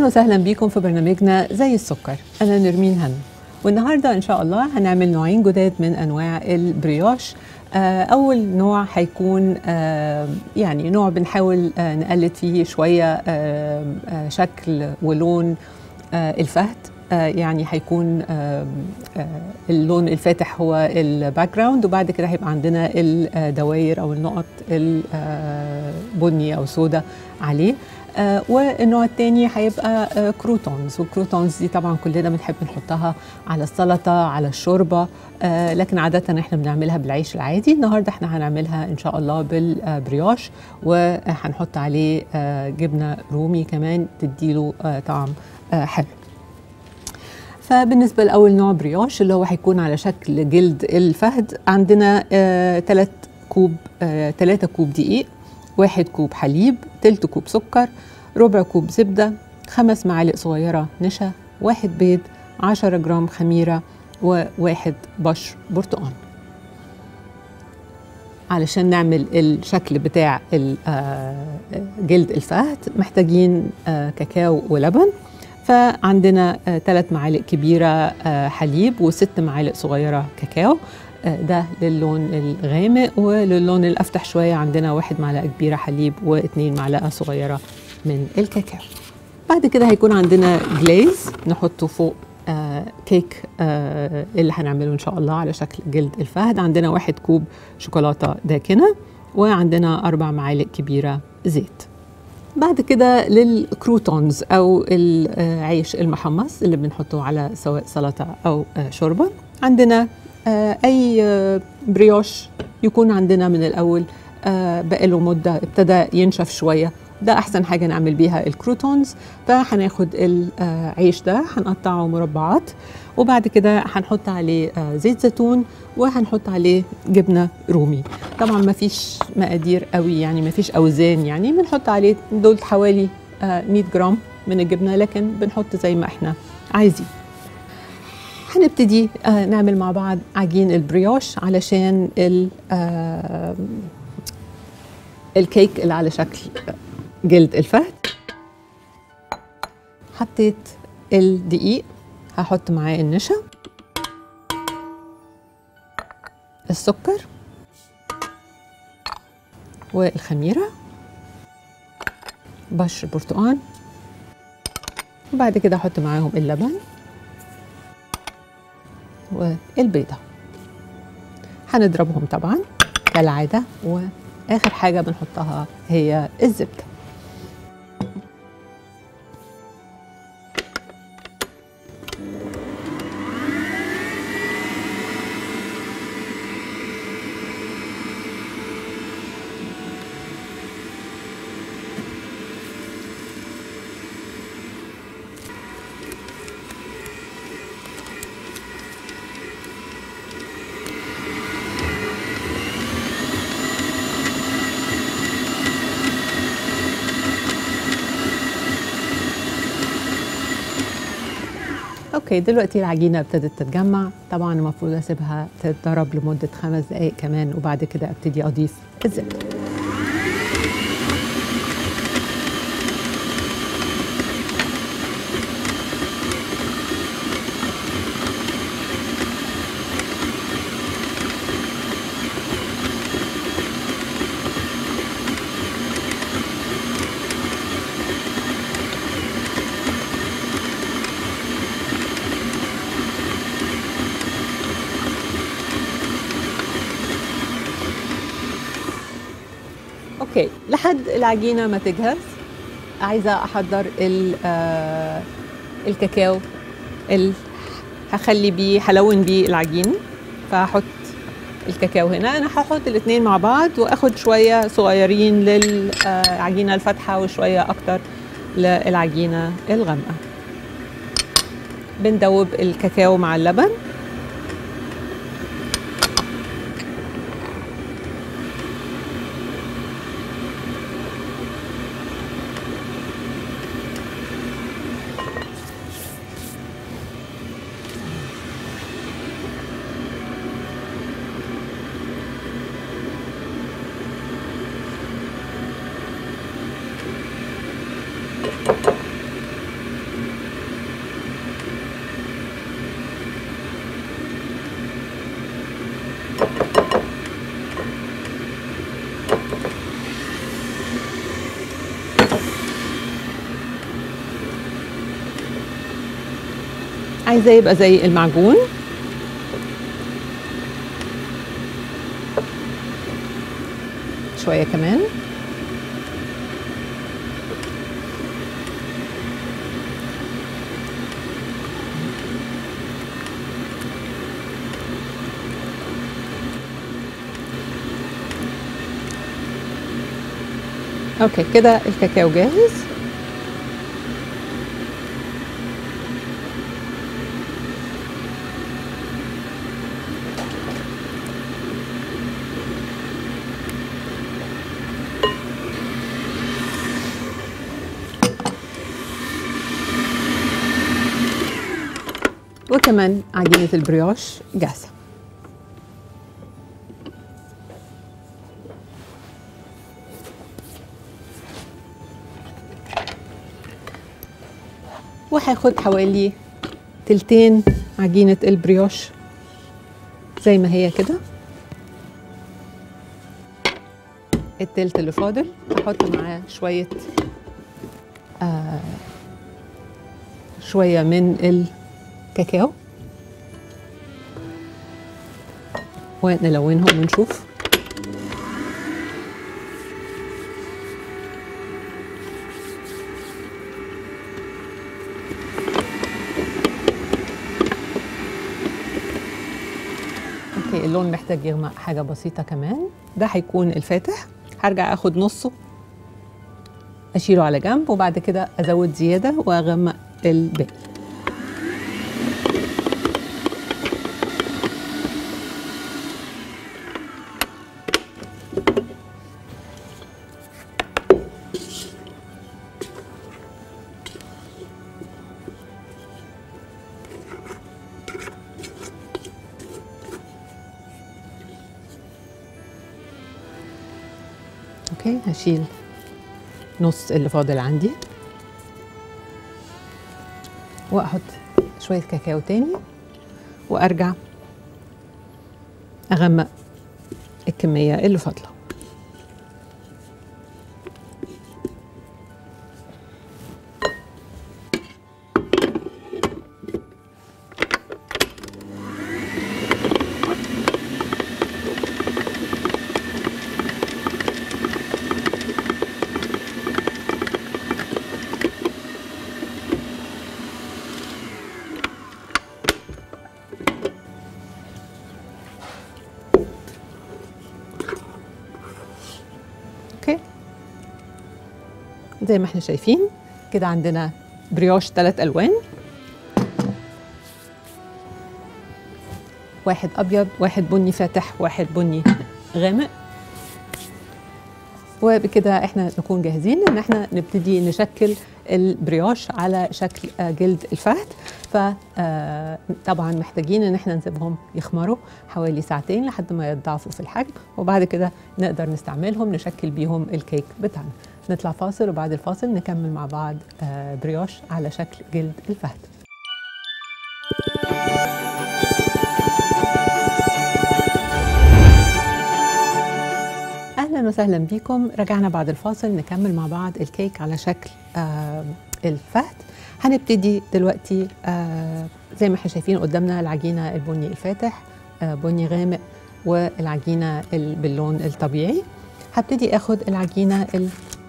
اهلا وسهلا بيكم في برنامجنا زي السكر انا نرمين هنا والنهارده ان شاء الله هنعمل نوعين جداد من انواع البريوش آه، اول نوع هيكون آه، يعني نوع بنحاول آه، نقلد فيه شويه آه، آه، شكل ولون آه، الفهد آه، يعني هيكون آه، آه، اللون الفاتح هو الباك جراوند وبعد كده هيبقى عندنا الدوائر او النقط البني او سوداء عليه آه، والنوع الثاني هيبقى آه، كروتونز والكروتونز دي طبعا كلنا بنحب نحطها على السلطه على الشوربه آه، لكن عاده احنا بنعملها بالعيش العادي النهارده احنا هنعملها ان شاء الله بالبريوش وهنحط عليه آه، جبنه رومي كمان تديله آه، طعم آه، حلو فبالنسبة لأول نوع بريوش اللي هو هيكون على شكل جلد الفهد عندنا ثلاث كوب ثلاثة كوب دقيق واحد كوب حليب تلت كوب سكر ربع كوب زبدة خمس معالق صغيرة نشا واحد بيض عشرة جرام خميرة وواحد بشر برتقان علشان نعمل الشكل بتاع ال- آه، جلد الفهد محتاجين آه، كاكاو ولبن فعندنا ثلاث معالق كبيرة آه، حليب وست معالق صغيرة كاكاو آه، ده للون الغامق وللون الأفتح شوية عندنا واحد معلقة كبيرة حليب واثنين معلقة صغيرة من الكاكاو بعد كده هيكون عندنا جليز نحطه فوق آه كيك آه اللي هنعمله ان شاء الله على شكل جلد الفهد عندنا واحد كوب شوكولاته داكنه وعندنا اربع معالق كبيره زيت بعد كده للكروتونز او العيش المحمص اللي بنحطه على سواء سلطه او آه شوربه عندنا آه اي آه بريوش يكون عندنا من الاول آه بقاله مده ابتدى ينشف شويه ده احسن حاجه نعمل بيها الكروتونز فهناخد العيش ده هنقطعه مربعات وبعد كده هنحط عليه آه، زيت زيتون وهنحط عليه جبنه رومي طبعا ما فيش مقادير قوي يعني ما فيش اوزان يعني بنحط عليه دول حوالي آه، 100 جرام من الجبنه لكن بنحط زي ما احنا عايزين هنبتدي آه، نعمل مع بعض عجين البريوش علشان ال- آه، الكيك اللي على شكل جلد الفهد حطيت الدقيق هحط معاه النشا السكر والخميرة بشر برتقان وبعد كده احط معاهم اللبن والبيضة هنضربهم طبعا كالعادة وآخر حاجة بنحطها هي الزبدة اوكي دلوقتي العجينه ابتدت تتجمع طبعا المفروض اسيبها تتضرب لمده خمس دقائق كمان وبعد كده ابتدي اضيف الزبده اوكي لحد العجينه ما تجهز عايزه احضر ال- آه، الكاكاو ال- هخلي بيه هلون بيه العجين فهحط الكاكاو هنا انا هحط الاثنين مع بعض واخد شويه صغيرين للعجينه الفاتحه وشويه اكتر للعجينه الغامقه بندوب الكاكاو مع اللبن عايزاه يبقى زي المعجون شويه كمان اوكي كده الكاكاو جاهز وكمان عجينة البريوش جاهزة وهاخد حوالي تلتين عجينة البريوش زي ما هي كده التلت اللي فاضل هحط معاه شوية آه شوية من الكاكاو ونلونهم ونشوف اوكي اللون محتاج يغمق حاجة بسيطة كمان ده هيكون الفاتح هرجع اخد نصه اشيله على جنب وبعد كده ازود زيادة واغمق الباقي اوكي هشيل نص اللي فاضل عندي واحط شويه كاكاو تاني وارجع اغمق الكميه اللي فاضله اوكي زي ما احنا شايفين كده عندنا بريوش ثلاث الوان واحد ابيض واحد بني فاتح واحد بني غامق وبكده احنا نكون جاهزين ان احنا نبتدي نشكل البريوش على شكل آه، جلد الفهد فطبعا محتاجين ان احنا نسيبهم يخمروا حوالي ساعتين لحد ما يتضاعفوا في الحجم وبعد كده نقدر نستعملهم نشكل بيهم الكيك بتاعنا نطلع فاصل وبعد الفاصل نكمل مع بعض آه، بريوش على شكل جلد الفهد اهلا وسهلا بكم رجعنا بعد الفاصل نكمل مع بعض الكيك على شكل آه الفهد هنبتدي دلوقتي آه زي ما احنا شايفين قدامنا العجينه البني الفاتح آه بني غامق والعجينه ال- باللون الطبيعي هبتدي اخد العجينه ال-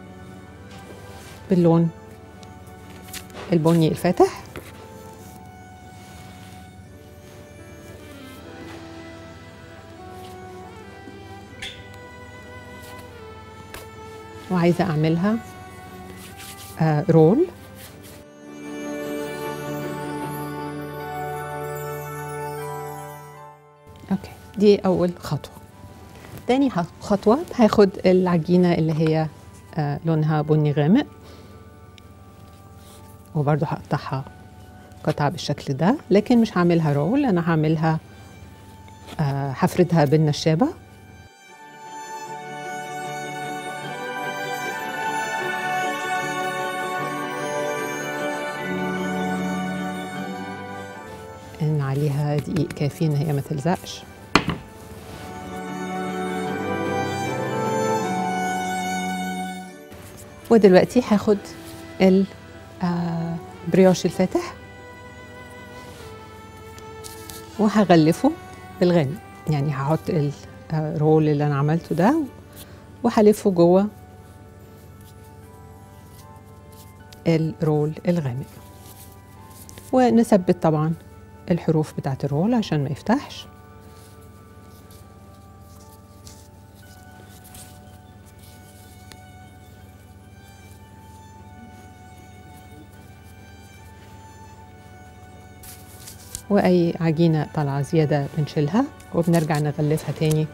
باللون البني الفاتح وعايزه اعملها آه رول اوكي دي اول خطوه تاني ح- خطوه هاخد العجينه اللي هي آه لونها بني غامق وبرضو هقطعها قطع بالشكل ده لكن مش هعملها رول انا هعملها آه هفردها بالنشابه ان عليها دقيق كافي ان هي ما تلزقش ودلوقتي هاخد البريوش الفاتح وهغلفه بالغامق يعني هحط الرول اللي انا عملته ده وهلفه جوه الرول الغامق ونثبت طبعا الحروف بتاعت الرول عشان ما يفتحش واي عجينه طالعه زياده بنشيلها وبنرجع نغلفها تاني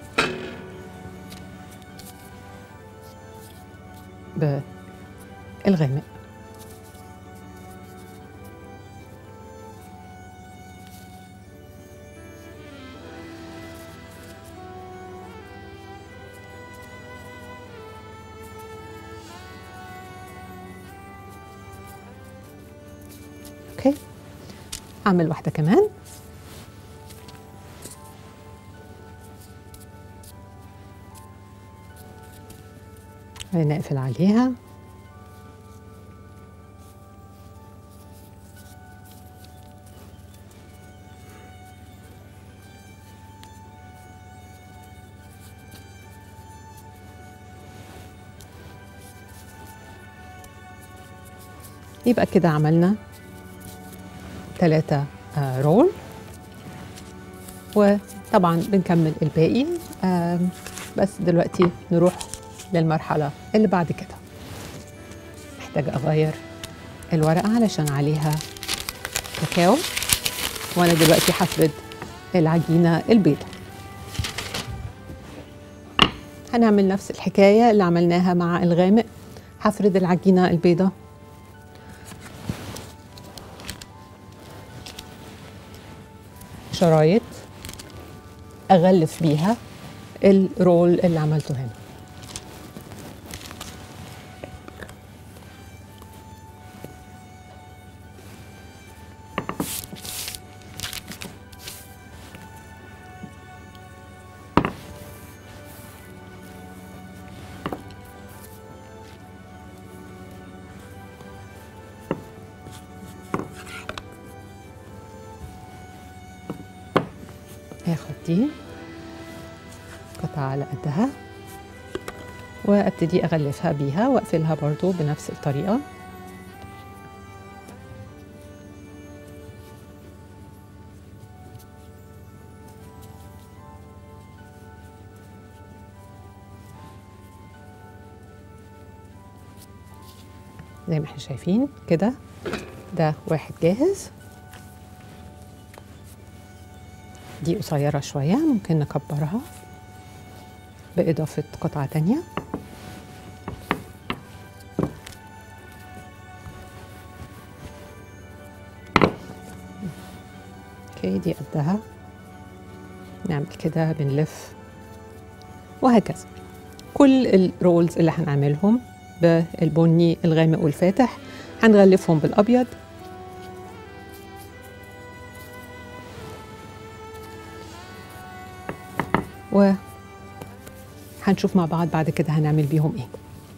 بالغامق اوكي اعمل واحده كمان نقفل عليها يبقى كده عملنا ثلاثة رول وطبعا بنكمل الباقي آم، بس دلوقتي نروح للمرحلة اللي بعد كده محتاجة أغير الورقة علشان عليها كاكاو وأنا دلوقتي هفرد العجينة البيضة هنعمل نفس الحكاية اللي عملناها مع الغامق هفرد العجينة البيضة شرايط أغلف بيها الرول اللي عملته هنا اخد دي قطعة على قدها وابتدي اغلفها بيها واقفلها برضو بنفس الطريقة زي ما احنا شايفين كده ده واحد جاهز دي قصيرة شوية ممكن نكبرها بإضافة قطعة تانية اوكي دي قدها نعمل كده بنلف وهكذا كل الرولز اللي هنعملهم بالبني الغامق والفاتح هنغلفهم بالأبيض و هنشوف مع بعض بعد كده هنعمل بيهم ايه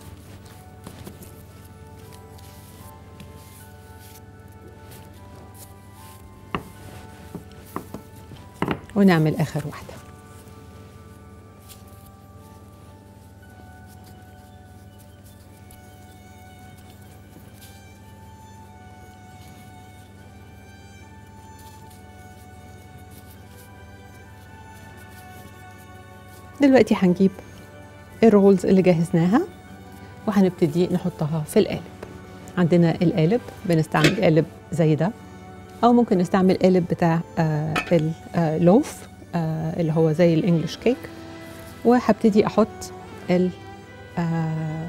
ونعمل اخر واحده دلوقتي هنجيب الرولز اللي جهزناها وهنبتدي نحطها في القالب عندنا القالب بنستعمل قالب زي ده او ممكن نستعمل قالب بتاع آه اللوف آه اللي هو زي الانجليش كيك وهبتدي احط ال آه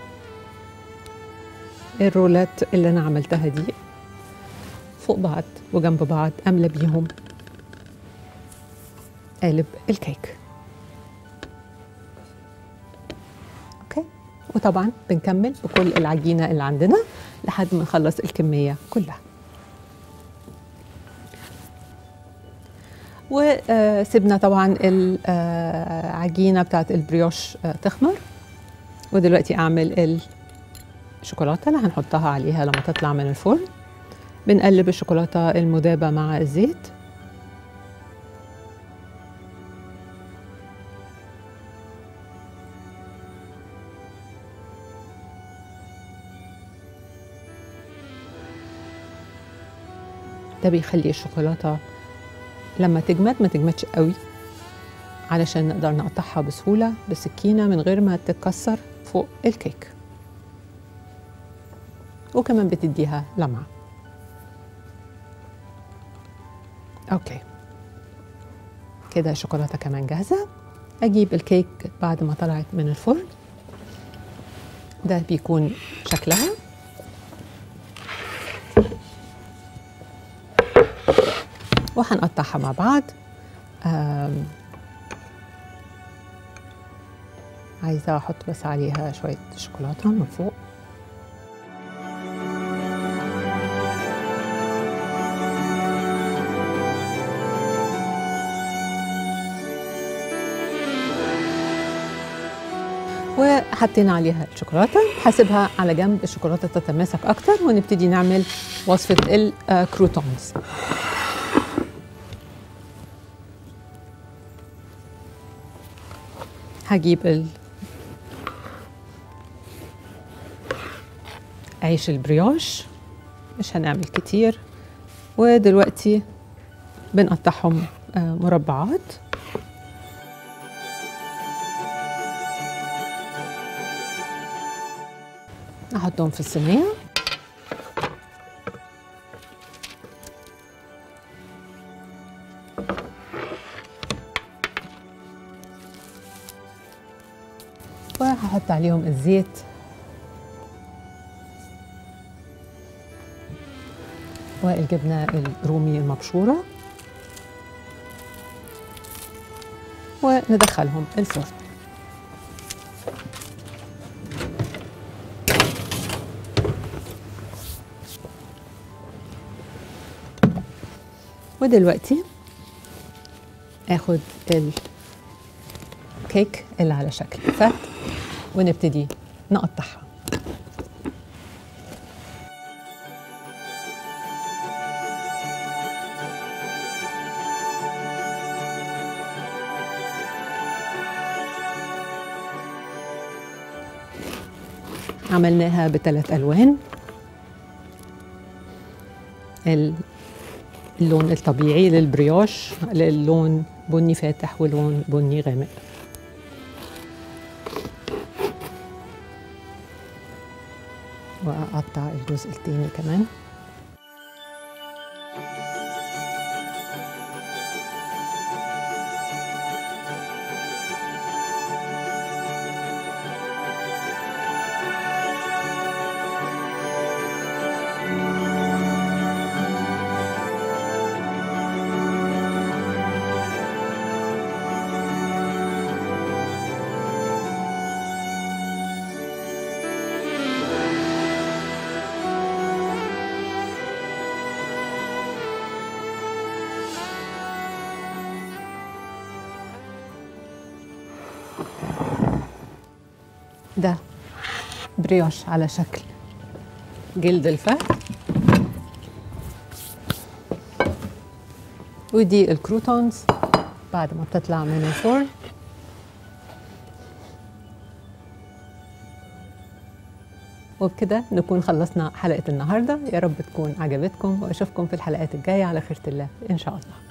الرولات اللي انا عملتها دي فوق بعض وجنب بعض املى بيهم قالب الكيك اوكي وطبعا بنكمل بكل العجينه اللي عندنا لحد ما نخلص الكميه كلها وسيبنا طبعا العجينه بتاعت البريوش تخمر ودلوقتي اعمل الشوكولاته اللي هنحطها عليها لما تطلع من الفرن بنقلب الشوكولاته المذابه مع الزيت ده بيخلي الشوكولاتة لما تجمد ما تجمدش قوي علشان نقدر نقطعها بسهولة بسكينة من غير ما تتكسر فوق الكيك وكمان بتديها لمعة اوكي كده الشوكولاتة كمان جاهزة اجيب الكيك بعد ما طلعت من الفرن ده بيكون شكلها وهنقطعها مع بعض آم، عايزة أحط بس عليها شوية شوكولاتة من فوق وحطينا عليها الشوكولاته هسيبها على جنب الشوكولاته تتماسك اكتر ونبتدي نعمل وصفه الكروتونز هجيب ال عيش البريوش مش هنعمل كتير ودلوقتي بنقطعهم آه، مربعات احطهم في الصينيه وهحط عليهم الزيت والجبنه الرومي المبشوره وندخلهم الفرن ودلوقتي اخد الكيك اللي على شكل فت ونبتدي نقطعها عملناها بثلاث الوان ال- اللون الطبيعي للبريوش للون بني فاتح ولون بني غامق وأقطع الجزء التاني كمان ده بريوش على شكل جلد الفهد ودي الكروتونز بعد ما بتطلع من الفرن وبكده نكون خلصنا حلقة النهاردة يا رب تكون عجبتكم وأشوفكم في الحلقات الجاية على خيرة الله إن شاء الله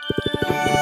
السلامه